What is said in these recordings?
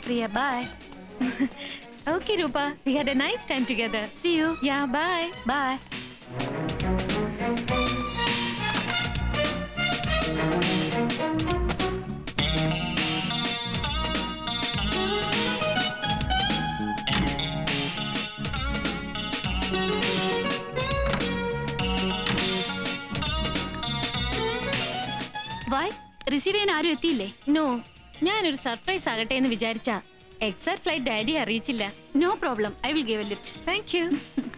Priya. Bye. okay, Rupa. We had a nice time together. See you. Yeah, bye. Bye. Why receive ചെയ്യാൻ ആരും എത്തിയില്ലേ no ഞാനൊരു surprise ആകട്ടെ എന്ന് വിചാരിച്ച എക്സാക്ട് ഫ്ലൈറ്റ് ഡാഡി അറിയിച്ചില്ല no problem I will give a lift thank you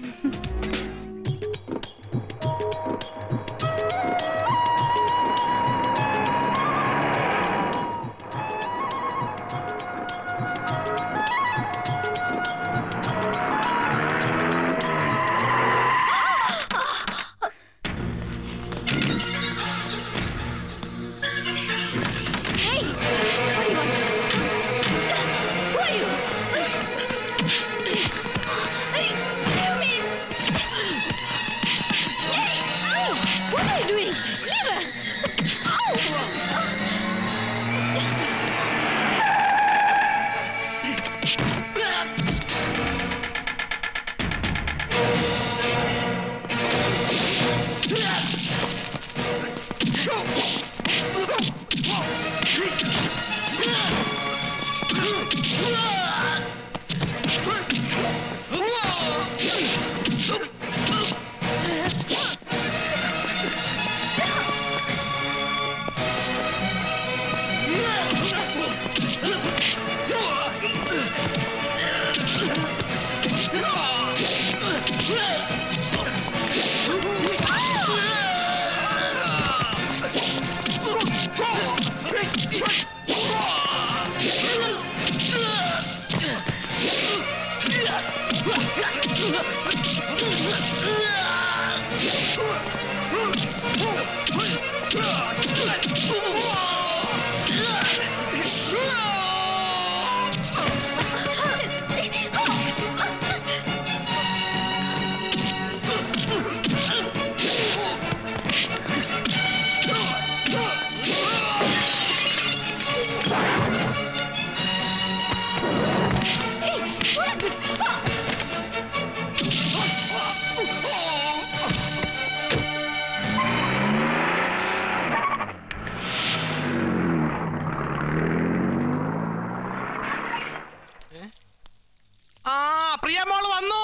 What are you doing? Leave her! ആ പ്രിയ മോള് വന്നു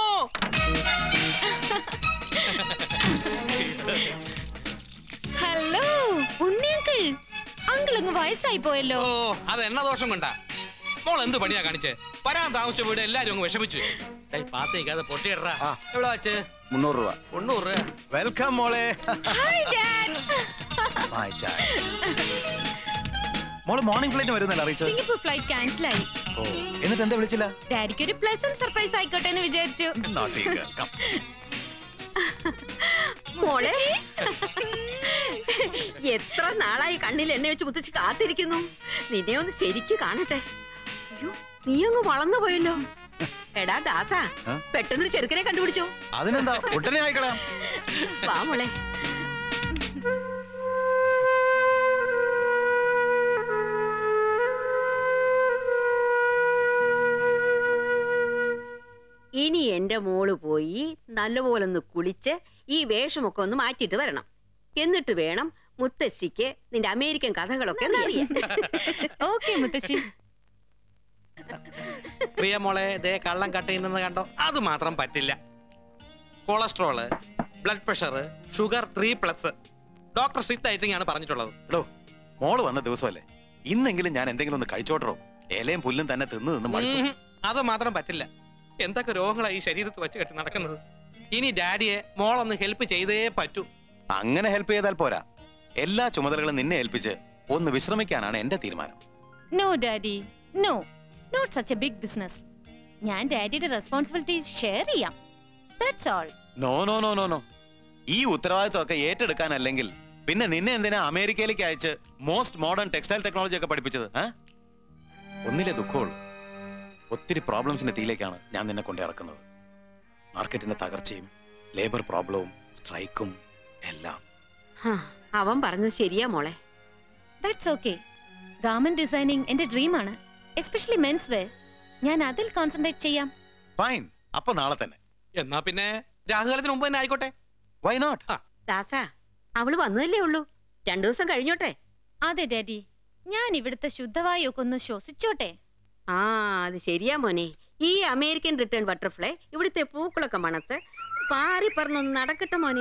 ഹലോ ഉണ്ണിയങ്കിൾ അങ്കിൾ അങ്ങ് വയസ്സായി പോയല്ലോ ഓ അത് എണ്ണ ദോഷം കൊണ്ടാ മോൾ എന്ത് പണിയാ കാണിച്ചേ വരാൻ താമസിച്ച വീട് എല്ലാരും അങ്ങ് വിഷമിച്ചു ഏയ് പാത്തേക്കാതെ പൊട്ടിയിടറാ എവിടെ വെച്ച് മുന്നൂറ് രൂപ തൊണ്ണൂറ് രൂപ വെൽക്കം മോളെ ഹായ് ഡാഡ് Bye, ചായ. മോള് മോർണിംഗ് ഫ്ലൈറ്റ് വരുന്നല്ല അറിയിച്ചത് സിംഗപ്പൂർ ഫ്ലൈറ്റ് ക്യാൻസൽ ആയി ഓ എന്നിട്ട് എന്താ വിളിച്ചില്ല ഡാഡിക്ക് ഒരു പ്ലസന്റ് സർപ്രൈസ് ആയിക്കോട്ടെ എന്ന് വിചാരിച്ചു Naughty girl, come. മോളെ എത്ര നാളായി കണ്ണിൽ എണ്ണ വെച്ച് മുത്തച്ഛി കാത്തിരിക്കുന്നു നിന്നെ ഒന്ന് ശരിക്ക് കാണട്ടെ അയ്യോ നീ അങ്ങ് വളർന്നു പോയല്ലോ എടാ ദാസ ആ? പെട്ടെന്ന് ചെറുക്കനെ കണ്ടുപിടിച്ചോ അതിനെന്താ ഉടനെ ആയിക്കളയാം വാ മോളെ ഇനി എന്റെ മോള് പോയി നല്ലപോലെ ഒന്ന് കുളിച്ച് ഈ വേഷമൊക്കെ ഒന്ന് മാറ്റിയിട്ട് വരണം എന്നിട്ട് വേണം മുത്തശ്ശിക്ക് നിന്റെ അമേരിക്കൻ കഥകളൊക്കെ ഒന്ന് അറിയാൻ ഓക്കെ മുത്തശ്ശി പ്രിയ മോളെ ദേ കള്ളം കട്ട് ചെയ്യുന്നത് കണ്ടോ അത് മാത്രം പറ്റില്ല cholesterol blood pressure sugar three plus doctor strict dieting ആണ് പറഞ്ഞിട്ടുള്ളത് എടോ മോള് വന്ന ദിവസമല്ലേ ഇന്നെങ്കിലും ഞാൻ എന്തെങ്കിലും ഒന്ന് കഴിച്ചോട്ടറോ ഇലയും പുല്ലും തന്നെ തിന്ന് നിന്ന് മടുത്തു ഉം, അത് മാത്രം പറ്റില്ല എന്തൊക്കെ രോഗങ്ങളാ ഈ ശരീരത്ത് വെച്ച് കെട്ടി നടക്കുന്നത് ഇനി ഡാഡിയെ മോളൊന്ന് ഹെൽപ്പ് ചെയ്തേ പറ്റൂ അങ്ങനെ ഹെൽപ്പ് ചെയ്താൽ പോരാ എല്ലാ ചുമതലകളും നിന്നെ ഏൽപ്പിച്ച് ഒന്ന് വിശ്രമിക്കാനാണ് എന്റെ തീരുമാനം no daddy no not such a big business ഞാൻ ഡാഡിയുടെ റെസ്പോൺസിബിലിറ്റീസ് ഷെയർ ചെയ്യാം that's all no no no no no ഈ ഉത്തരവാദിത്വമൊക്കെ ഏറ്റെടുക്കാനല്ലെങ്കിൽ പിന്നെ നിന്നെ എന്തിനാ അമേരിക്കയിലേക്ക് അയച്ച് മോസ്റ്റ് മോഡേൺ ടെക്സ്റ്റൈൽ ടെക്നോളജി ഒക്കെ പഠിപ്പിച്ചത് ഏ? ഒന്നിലെ ദുഃഖമുള്ളൂ ഒത്തിരി പ്രോബ്ലംസിന്റെ തീയിലേക്കാണ് ഞാൻ നിന്നെ കൊണ്ടേ ഇറക്കുന്നത് മാർക്കറ്റിന്റെ തകർച്ചയും ലേബർ പ്രോബ്ലവും സ്ട്രൈക്കും എല്ലാം ഹാ, അവൻ പറഞ്ഞത് ശരിയാ മോളെ ദാറ്റ്സ് ഓക്കെ ഗാർമെന്റ് ഡിസൈനിങ് എന്റെ ഡ്രീമാണ് എസ്പെഷ്യലി മെൻസ് വെയർ ഞാൻ അതിൽ കോൺസെൻട്രേറ്റ് ചെയ്യാം ഫൈൻ അപ്പൊ നാളെ തന്നെ എന്നാ പിന്നെ രാഹുകാലത്തിന് മുമ്പ് തന്നെ ആയിക്കോട്ടെ വൈ നോട്ട് ദാസ അവള് വന്നതല്ലേ ഉള്ളൂ രണ്ടു ദിവസം കഴിഞ്ഞോട്ടെ അതെ ഡാഡി ഞാൻ ഇവിടുത്തെ ശുദ്ധവായൊക്കെ ഒന്ന് ശ്വസിച്ചോട്ടെ ആ അത് ശരിയാ മോനെ ഈ അമേരിക്കൻ റിട്ടേൺ ബട്ടർഫ്ലൈ ഇവിടുത്തെ പൂക്കളൊക്കെ മണത്ത് പാറി പറന്നൊന്ന് നടക്കട്ടെ മോനെ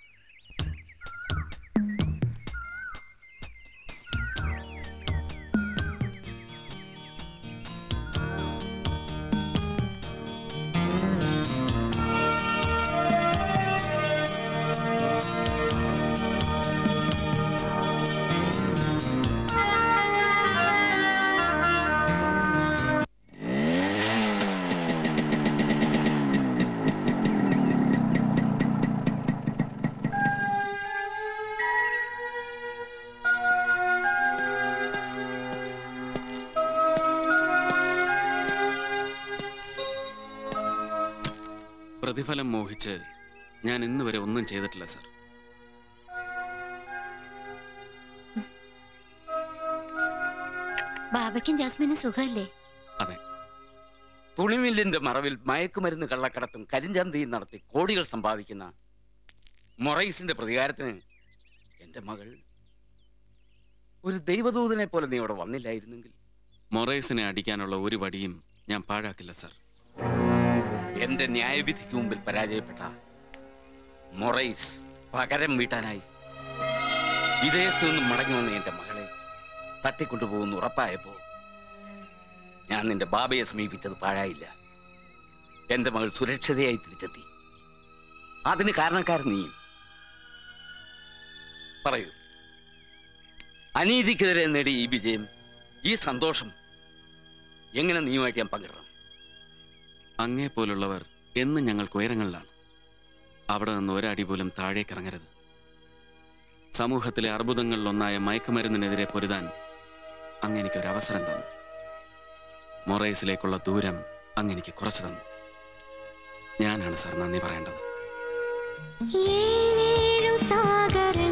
പ്രതിഫലം മോഹിച്ച് ഞാൻ ഇന്ന് വരെ ഒന്നും ചെയ്തിട്ടില്ല സർ ബാബയ്ക്കും ജാസ്മിനും സുഖമല്ലേ അതെ തുണിമില്ലിന്റെ മറവിൽ മയക്കുമരുന്ന് കള്ളക്കടത്തും കരിഞ്ചന്തയും നടത്തി കോടികൾ സമ്പാദിക്കുന്ന മൊറൈസിന്റെ പ്രതികാരത്തിന് എന്റെ മകൾ ഒരു ദൈവദൂതനെ പോലെ നീ അവിടെ വന്നില്ലായിരുന്നെങ്കിൽ മൊറൈസിനെ അടിക്കാനുള്ള ഒരു വടിയും ഞാൻ പാഴാക്കില്ല സർ എന്റെ ന്യായവിധിക്ക് മുമ്പിൽ പരാജയപ്പെട്ട മൊറൈസ് പകരം വീട്ടാനായി വിദേശത്തു നിന്നും മടങ്ങി വന്ന എന്റെ മകളെ തട്ടിക്കൊണ്ടുപോകുന്ന ഉറപ്പായപ്പോ ഞാൻ നിന്റെ ബാബയെ സമീപിച്ചത് പാഴായില്ല എന്റെ മകൾ സുരക്ഷിതയായി തിരിച്ചെത്തി അതിന് കാരണക്കാരൻ നീ പറയൂ അനീതിക്കെതിരെ നേടിയ ഈ വിജയം ഈ സന്തോഷം എങ്ങനെ നീയുമായിട്ട് ഞാൻ പങ്കിടണം അങ്ങേ പോലുള്ളവർ എന്നും ഞങ്ങൾക്ക് ഉയരങ്ങളിലാണ് അവിടെ നിന്ന് ഒരടി പോലും താഴേക്കിറങ്ങരുത് സമൂഹത്തിലെ അർബുദങ്ങളിലൊന്നായ മയക്കുമരുന്നിനെതിരെ പൊരുതാൻ അങ്ങ് എനിക്കൊരു അവസരം തന്നു മൊറൈസിലേക്കുള്ള ദൂരം അങ്ങ് എനിക്ക് കുറച്ചു തന്നു ഞാനാണ് സാർ നന്ദി പറയേണ്ടത് ഏഴു സാഗര